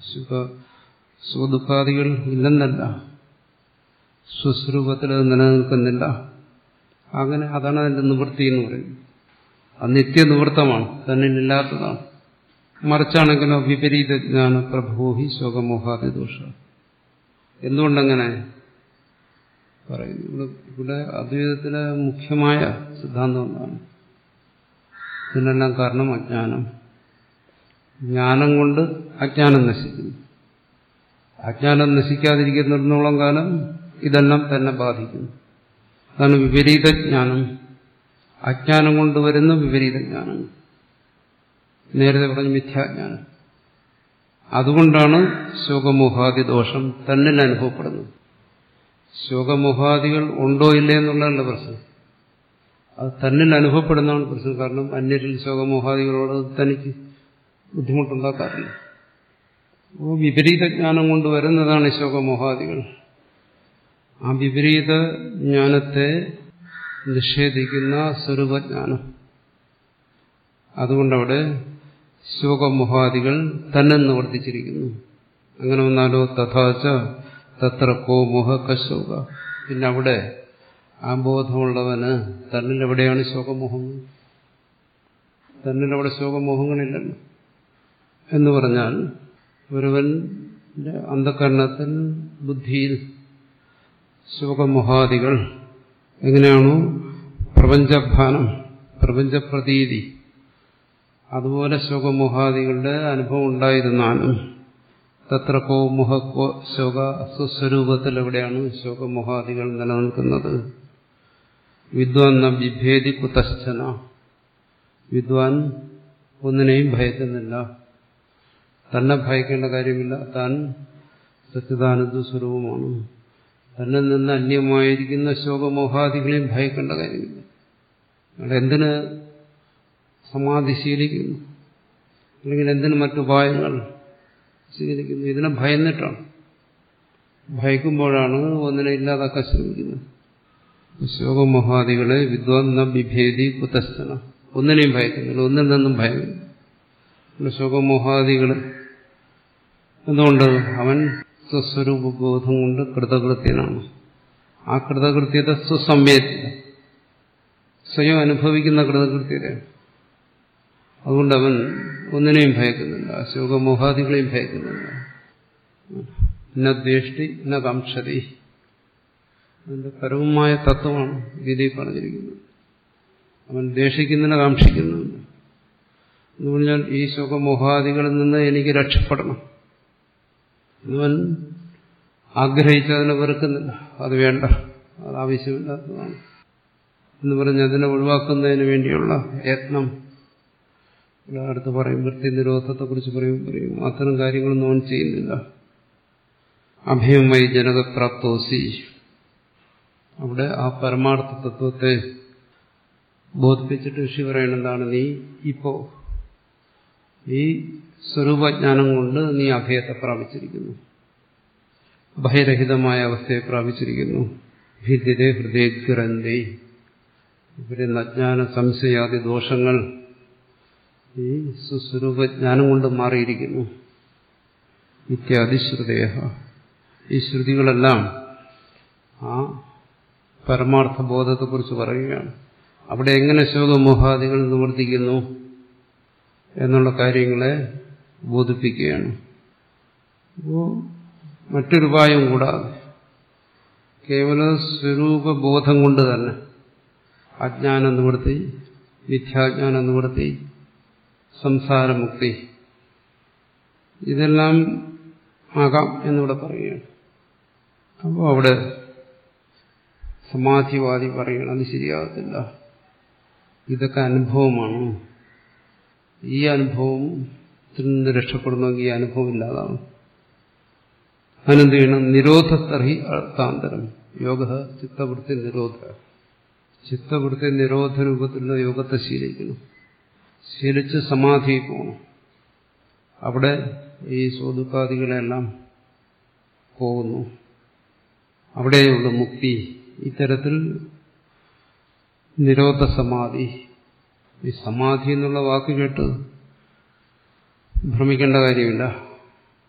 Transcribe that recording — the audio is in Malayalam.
സുഖ സുഖദുഃഖാദികൾ ഇല്ലെന്നല്ല സ്വസ്വരൂപത്തിൽ അത് നിലനിൽക്കുന്നില്ല അങ്ങനെ അതാണ് അതിന്റെ നിവൃത്തി എന്ന് പറയുന്നത് അത് നിത്യനിവൃത്തമാണ് തന്നിലില്ലാത്തതാണ് മറിച്ചാണെങ്കിലോ വിപരീത ജ്ഞാന പ്രഭോഹി ശോകമോഹാദി ദോഷ എന്തുകൊണ്ടങ്ങനെ പറയുന്നു ഇവിടെ ഇവിടെ അദ്വൈതത്തിലെ മുഖ്യമായ സിദ്ധാന്തം എന്താണ് ഇതിനെല്ലാം കാരണം അജ്ഞാനം ജ്ഞാനം കൊണ്ട് അജ്ഞാനം നശിക്കുന്നു അജ്ഞാനം നശിക്കാതിരിക്കുന്നിടത്തോളം കാലം ഇതെല്ലാം തന്നെ ബാധിക്കുന്നു അതാണ് വിപരീത ജ്ഞാനം അജ്ഞാനം കൊണ്ട് വരുന്ന വിപരീത ജ്ഞാനം നേരത്തെ പറഞ്ഞ മിഥ്യാജ്ഞാനം അതുകൊണ്ടാണ് ശോകമോഹാദി ദോഷം തന്നിൽ അനുഭവപ്പെടുന്നത് ശോകമോഹാദികൾ ഉണ്ടോ ഇല്ലേ എന്നുള്ളതല്ല പ്രശ്നം അത് തന്നിൽ അനുഭവപ്പെടുന്നതാണ് പ്രശ്നം കാരണം അന്യരിൽ ശോകമോഹാദികളോട് തനിക്ക് ബുദ്ധിമുട്ടുണ്ടാക്കാറില്ല അപ്പോൾ വിപരീത ജ്ഞാനം കൊണ്ട് വരുന്നതാണ് ശോകമോഹാദികൾ ആ വിപരീത ജ്ഞാനത്തെ നിഷേധിക്കുന്ന സ്വരൂപജ്ഞാനം അതുകൊണ്ടവിടെ ശോകമോഹാദികൾ തന്നെ നിവർത്തിച്ചിരിക്കുന്നു അങ്ങനെ വന്നാലോ തഥാച തത്ര കോ മോഹ കശോക പിന്നെ അവിടെ ആ ബോധമുള്ളവന് തന്നിൽ എവിടെയാണ് ശോകമോഹങ്ങൾ തന്നിലവിടെ ശോകമോഹങ്ങളില്ലല്ലോ എന്ന് പറഞ്ഞാൽ ഒരുവന്റെ അന്ധകരണത്തിൽ ബുദ്ധിയിൽ ശോകമോഹാദികൾ എങ്ങനെയാണോ പ്രപഞ്ചഭാനം പ്രപഞ്ചപ്രതീതി അതുപോലെ ശോകമോഹാദികളുടെ അനുഭവം ഉണ്ടായിരുന്നാലും തത്ര കോ മുഹ കോ ശോക സ്വസ്വരൂപത്തിൽ എവിടെയാണ് ശോകമോഹാദികൾ നിലനിൽക്കുന്നത് വിദ്വാൻ ന വിഭേദി കുതശ്ചന വിദ്വാൻ ഒന്നിനെയും ഭയക്കുന്നില്ല തന്നെ ഭയക്കേണ്ട കാര്യമില്ല താൻ സച്ചിദാനന്ദ സ്വരൂപമാണ് തന്നിൽ നിന്ന് അന്യമായിരിക്കുന്ന ശോകമോഹാദികളെയും ഭയക്കേണ്ട കാര്യമില്ല അവിടെ എന്തിന് സമാധി ശീലിക്കുന്നു അല്ലെങ്കിൽ എന്തിന് മറ്റുപായങ്ങൾ സ്വീകരിക്കുന്നു ഇതിനെ ഭയന്നിട്ടാണ് ഭയക്കുമ്പോഴാണ് ഒന്നിനെ ഇല്ലാതാക്കാൻ ശ്രമിക്കുന്നത് ശോകമോഹാദികളെ വിദ്വാൻ ന വിഭേദി കുതസ്ഥന ഒന്നിനെയും ഭയക്കുന്നില്ല ഒന്നിൽ നിന്നും ഭയമില്ല ശോകമോഹാദികൾ എന്തുകൊണ്ട് അവൻ സ്വസ്വരൂപ ബോധം കൊണ്ട് കൃതകൃത്യനാണ് ആ കൃതകൃത്യത സ്വസംവേദ്യത സ്വയം അനുഭവിക്കുന്ന കൃതകൃത്യതയാണ് അതുകൊണ്ട് അവൻ ഒന്നിനെയും ഭയക്കുന്നില്ല ശോകമോഹാദികളെയും ഭയക്കുന്നില്ല ന ദ്വേഷ്ടി ന കാംക്ഷതി അതിന്റെ പരമമായ തത്വമാണ് ഗീതയിൽ പറഞ്ഞിരിക്കുന്നത് അവൻ ദ്വേഷിക്കുന്നില്ല കാക്ഷിക്കുന്നുണ്ട് എന്ന് പറഞ്ഞാൽ ഈ ശോകമോഹാദികളിൽ നിന്ന് എനിക്ക് രക്ഷപ്പെടണം അവൻ ആഗ്രഹിച്ചതിനെ വെറുക്കുന്നില്ല അത് വേണ്ട അത് ആവശ്യമില്ലാത്തതാണ് എന്ന് പറഞ്ഞ് അതിനെ ഒഴിവാക്കുന്നതിന് വേണ്ടിയുള്ള യത്നം ഇവിടെ അടുത്ത് പറയും വൃത്തി നിരോധത്തെക്കുറിച്ച് പറയും പറയും അത്തരം കാര്യങ്ങളൊന്നും അവൻ ചെയ്യുന്നില്ല അഭയമായി ജനകപ്രാപ്തോസി അവിടെ ആ പരമാർത്ഥ തത്വത്തെ ബോധിപ്പിച്ചിട്ട് ഋഷി പറയണെന്താണ് നീ ഇപ്പോ ഈ സ്വരൂപജ്ഞാനം കൊണ്ട് നീ അഭയത്തെ പ്രാപിച്ചിരിക്കുന്നു ഭയരഹിതമായ അവസ്ഥയെ പ്രാപിച്ചിരിക്കുന്നു ഭിദ്യതേ ഹൃദയഗ്രന്ഥി ഇവരെ നജ്ഞാന സംശയാദി ദോഷങ്ങൾ ഈ സുസ്വരൂപജ്ഞാനം കൊണ്ട് മാറിയിരിക്കുന്നു ഇത്യാദി ശ്രുതയ ഈ ശ്രുതികളെല്ലാം ആ പരമാർത്ഥ ബോധത്തെക്കുറിച്ച് പറയുകയാണ് അവിടെ എങ്ങനെ ശോകമോഹാദികൾ നിവർത്തിക്കുന്നു എന്നുള്ള കാര്യങ്ങളെ ബോധിപ്പിക്കുകയാണ് അപ്പോൾ മറ്റൊരു ഉപായം കൂടാതെ കേവല സ്വരൂപബോധം കൊണ്ട് തന്നെ അജ്ഞാന നിവൃത്തി മിഥ്യാജ്ഞാന നിവൃത്തി സംസാരമുക്തി ഇതെല്ലാം ആകാം എന്നിവിടെ പറയുകയാണ് അപ്പോൾ അവിടെ സമാധിവാദി പറയണം അത് ശരിയാകത്തില്ല ഇതൊക്കെ അനുഭവമാണ് ഈ അനുഭവത്തിൽ നിന്ന് രക്ഷപ്പെടണമെങ്കിൽ ഈ അനുഭവം ഇല്ലാതാണ് അതിനെന്ത് ചെയ്യണം നിരോധത്തർഹി അർത്ഥാന്തരം യോഗ ചിത്തവൃത്തി നിരോധ ചിത്തവൃത്തി നിരോധ രൂപത്തിലുള്ള യോഗത്തെ ശീലിക്കണം ശീലിച്ച് സമാധി പോകണം അവിടെ ഈ സ്വതുക്കാദികളെല്ലാം പോകുന്നു അവിടെയുള്ള മുക്തി ഇത്തരത്തിൽ നിരോധ സമാധി ഈ സമാധി എന്നുള്ള വാക്ക് കേട്ട് ഭ്രമിക്കേണ്ട കാര്യമില്ല